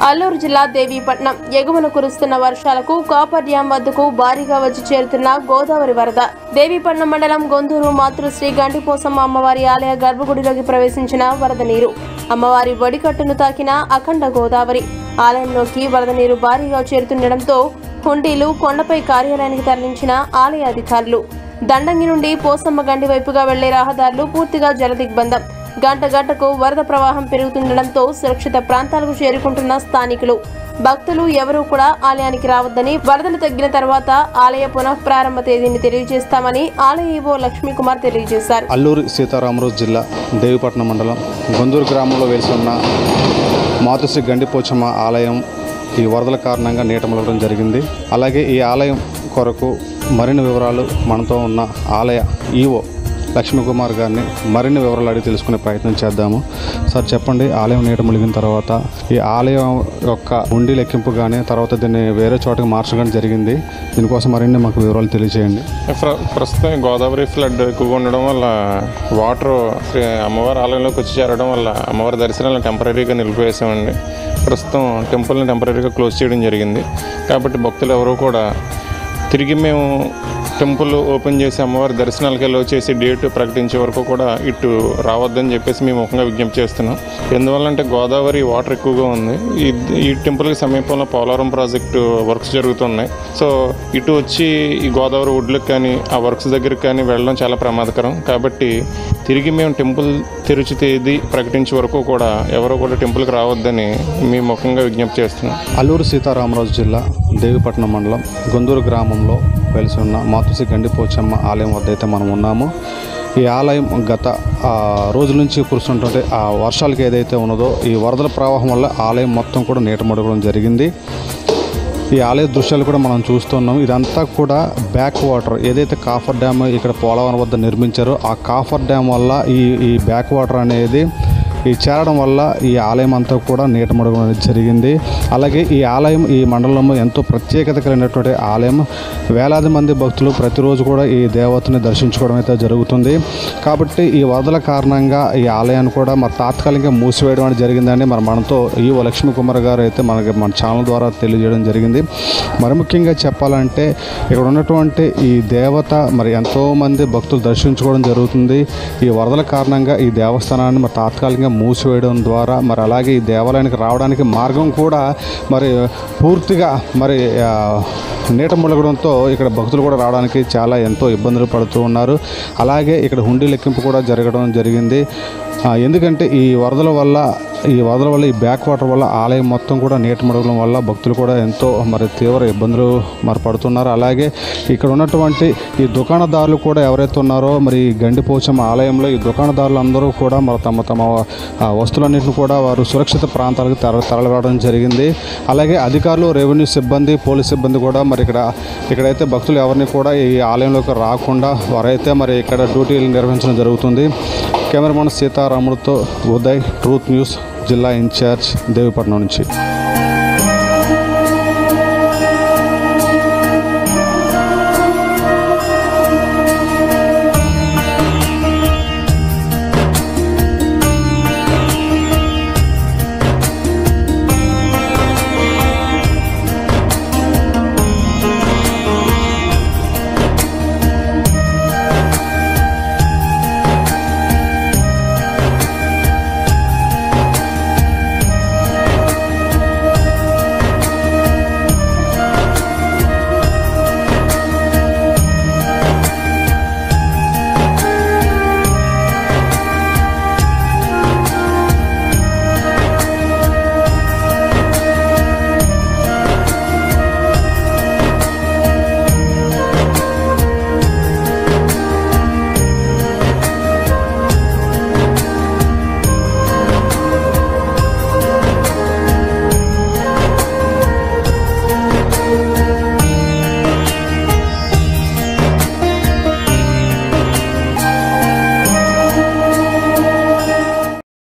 అల్లూరు జిల్లా దేవీపట్నం ఎగువన కురుస్తున్న వర్షాలకు కాపర్ డ్యాం వద్దకు భారీగా వచ్చి చేరుతున్న గోదావరి వరద దేవీపట్నం మండలం గొంతూరు మాతృశ్రీ గంటిపోసమ్మ అమ్మవారి ఆలయ గర్భగుడిలోకి ప్రవేశించిన వరద నీరు అమ్మవారి వడికట్టును తాకిన అఖండ గోదావరి ఆలయంలోకి వరద నీరు భారీగా చేరుతుండటంతో హుండీలు కొండపై కార్యాలయానికి తరలించిన ఆలయ అధికారులు దండంగి నుండి పోసమ్మ గండి వైపుగా వెళ్లే రహదారులు పూర్తిగా జలదిగ్బంధం గంట గంటకు వరద ప్రవాహం పెరుగుతుండటంతో సురక్షిత ప్రాంతాలకు చేరుకుంటున్న స్థానికులు భక్తులు ఎవరూ కూడా ఆలయానికి రావద్దని వరదలు తగ్గిన తర్వాత ఆలయ పునః ప్రారంభ తేదీని తెలియజేస్తామని ఆలయ ఈవో లక్ష్మీకుమార్ తెలియజేశారు అల్లూరి సీతారామరాజు జిల్లా దేవిపట్నం మండలం గొందూరు గ్రామంలో వెలిసి ఉన్న మాతృశ్రీ గండిపోచమ్మ ఆలయం ఈ వరదల కారణంగా నీట ములగడం జరిగింది అలాగే ఈ ఆలయం కొరకు మరిన్ని వివరాలు మనతో ఉన్న ఆలయ ఈవో లక్ష్మీకుమార్ గారిని మరిన్ని వివరాలు అడిగి తెలుసుకునే ప్రయత్నం చేద్దాము సార్ చెప్పండి ఆలయం నీట మునిగిన తర్వాత ఈ ఆలయం యొక్క ఉండి లెక్కింపు కానీ తర్వాత దీన్ని వేరే చోటకి మార్చడం జరిగింది దీనికోసం మరిన్ని మాకు వివరాలు తెలియజేయండి ప్ర- ప్రస్తుతం గోదావరి ఫ్లడ్ ఎక్కువగా ఉండడం వల్ల వాటర్ అమ్మవారి ఆలయంలోకి వచ్చి చేరడం వల్ల అమ్మవారి దర్శనాలను టెంపరీగా నిలిపివేసామండి ప్రస్తుతం టెంపుల్ని టెంపరీగా క్లోజ్ చేయడం జరిగింది కాబట్టి భక్తులు ఎవరు కూడా తిరిగి మేము టెంపుల్ ఓపెన్ చేసి అమ్మవారి దర్శనాలకి వెళ్ళి చేసి డేట్ ప్రకటించే వరకు కూడా ఇటు రావద్దని చెప్పేసి మేము ముఖంగా విజ్ఞప్తి చేస్తున్నాం ఎందువల్లంటే గోదావరి వాటర్ ఎక్కువగా ఉంది ఈ ఈ టెంపుల్కి సమీపంలో పోలవరం ప్రాజెక్టు వర్క్స్ జరుగుతున్నాయి సో ఇటు వచ్చి ఈ గోదావరి ఒడ్లకు కానీ ఆ వర్క్స్ దగ్గరికి కానీ వెళ్ళడం చాలా ప్రమాదకరం కాబట్టి తిరిగి మేము టెంపుల్ తెరిచి తేదీ ప్రకటించే వరకు కూడా ఎవరు కూడా టెంపుల్కి రావద్దని మీ ముఖంగా విజ్ఞప్తి చేస్తున్నాం అల్లూరు సీతారామరాజు జిల్లా దేవిపట్నం మండలం గొందూరు గ్రామంలో వెలిసి ఉన్న మాతుసి గండిపోచమ్మ ఆలయం వద్ద అయితే మనం ఉన్నాము ఈ ఆలయం గత ఆ, రోజుల నుంచి కురుస్తుంటే ఆ వర్షాలకి ఏదైతే ఉన్నదో ఈ వరదల ప్రవాహం వల్ల ఆలయం మొత్తం కూడా నీట ముడగడం జరిగింది ఈ ఆలయ దృశ్యాలు కూడా మనం చూస్తున్నాం ఇదంతా కూడా బ్యాక్ వాటర్ ఏదైతే కాఫర్ డ్యామ్ ఇక్కడ పోలవరం వద్ద నిర్మించారో ఆ కాఫర్ డ్యామ్ వల్ల ఈ ఈ బ్యాక్ వాటర్ అనేది ఈ చేరడం వల్ల ఈ ఆలయం అంతా కూడా నీట ముడగడం అనేది జరిగింది అలాగే ఈ ఆలయం ఈ మండలంలో ఎంతో ప్రత్యేకత కలిగినటువంటి ఆలయం వేలాది మంది భక్తులు ప్రతిరోజు కూడా ఈ దేవతని దర్శించుకోవడం అయితే జరుగుతుంది కాబట్టి ఈ వరదల కారణంగా ఈ ఆలయాన్ని కూడా మరి తాత్కాలికంగా మూసివేయడం అనేది జరిగిందని మరి మనతో ఈ లక్ష్మీ కుమార్ గారు అయితే మనకి మన ఛానల్ ద్వారా తెలియజేయడం జరిగింది మరి ముఖ్యంగా చెప్పాలంటే ఇక్కడ ఉన్నటువంటి ఈ దేవత మరి ఎంతోమంది భక్తులు దర్శించుకోవడం జరుగుతుంది ఈ వరదల కారణంగా ఈ దేవస్థానాన్ని మరి తాత్కాలికంగా మూసివేయడం ద్వారా మరి అలాగే ఈ దేవాలయానికి రావడానికి మార్గం కూడా మరి పూర్తిగా మరి ఆ, నీట ములగడంతో ఇక్కడ భక్తులు కూడా రావడానికి చాలా ఎంతో ఇబ్బందులు పడుతూ ఉన్నారు అలాగే ఇక్కడ హుండీ లెక్కింపు కూడా జరగడం జరిగింది ఆ, ఎందుకంటే ఈ వరదల వల్ల ఈ వరదల వల్ల ఈ బ్యాక్ వాటర్ వల్ల ఆలయం మొత్తం కూడా నీట ముడగడం వల్ల భక్తులు కూడా ఎంతో మరి తీవ్ర ఇబ్బందులు మరి పడుతున్నారు అలాగే ఇక్కడ ఉన్నటువంటి ఈ దుకాణదారులు కూడా ఎవరైతే ఉన్నారో మరి ఈ గండిపోచమ్మ ఆలయంలో ఈ దుకాణదారులు అందరూ కూడా మరి తమ తమ ఆ, వస్తువులన్నింటిని కూడా వారు సురక్షిత ప్రాంతాలకు తర తరలివ్వడం జరిగింది అలాగే అధికారులు రెవెన్యూ సిబ్బంది పోలీస్ సిబ్బంది కూడా మరి ఇక్కడ ఇక్కడైతే భక్తులు ఎవరిని కూడా ఈ ఆలయంలోకి రాకుండా వారైతే మరి ఇక్కడ డ్యూటీలు నిర్వహించడం జరుగుతుంది కెమెరామన్ సీతారాములతో ఉదయ్ ట్రూత్ న్యూస్ జిల్లా ఇన్ఛార్జ్ దేవిపట్నం నుంచి